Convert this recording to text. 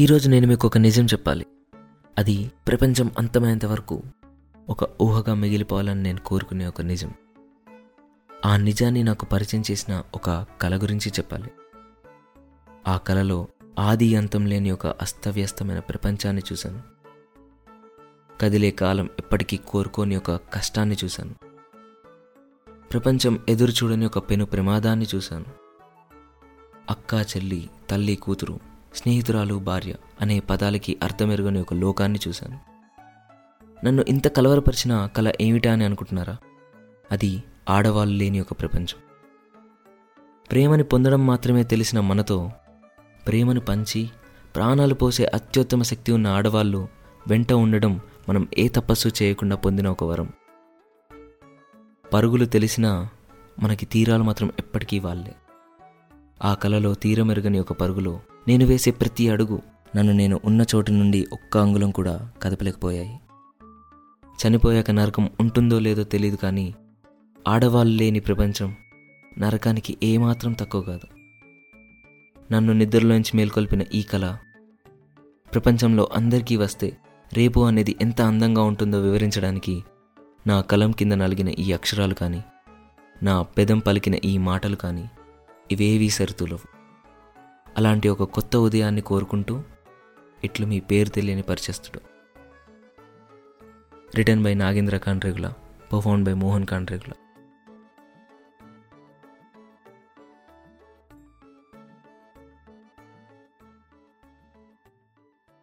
ఈరోజు నేను మీకు ఒక నిజం చెప్పాలి అది ప్రపంచం అంతమయ్యేంత వరకు ఒక ఊహగా మిగిలిపోవాలని నేను కోరుకునే ఒక నిజం ఆ నిజాన్ని నాకు పరిచయం చేసిన ఒక కళ గురించి చెప్పాలి ఆ కళలో ఆది అంతం లేని ఒక అస్తవ్యస్తమైన ప్రపంచాన్ని చూశాను కదిలే కాలం ఎప్పటికీ కోరుకోని ఒక కష్టాన్ని చూశాను ప్రపంచం ఎదురు చూడని ఒక పెను ప్రమాదాన్ని చూశాను అక్క చెల్లి తల్లి కూతురు స్నేహితురాలు భార్య అనే పదాలకి అర్థమెరుగని ఒక లోకాన్ని చూశాను నన్ను ఇంత కలవరపరిచిన కళ ఏమిటా అని అనుకుంటున్నారా అది ఆడవాళ్ళు లేని ఒక ప్రపంచం ప్రేమని పొందడం మాత్రమే తెలిసిన మనతో ప్రేమను పంచి ప్రాణాలు పోసే అత్యుత్తమ శక్తి ఉన్న ఆడవాళ్ళు వెంట ఉండడం మనం ఏ తపస్సు చేయకుండా పొందిన ఒక వరం పరుగులు తెలిసినా మనకి తీరాలు మాత్రం ఎప్పటికీ వాళ్ళే ఆ కలలో తీరమెరుగని ఒక పరుగులో నేను వేసే ప్రతి అడుగు నన్ను నేను ఉన్న చోటు నుండి ఒక్క అంగుళం కూడా కదపలేకపోయాయి చనిపోయాక నరకం ఉంటుందో లేదో తెలియదు కానీ ఆడవాళ్ళు లేని ప్రపంచం నరకానికి ఏమాత్రం తక్కువ కాదు నన్ను నిద్రలోంచి మేల్కొల్పిన ఈ కళ ప్రపంచంలో అందరికీ వస్తే రేపు అనేది ఎంత అందంగా ఉంటుందో వివరించడానికి నా కలం కింద నలిగిన ఈ అక్షరాలు కానీ నా పెదం పలికిన ఈ మాటలు కానీ ఇవేవీ సరితులవు అలాంటి ఒక కొత్త ఉదయాన్ని కోరుకుంటూ ఇట్లు మీ పేరు తెలియని పరిచస్తుడు return by Nagendra Kandregula perform by Mohan Kandregula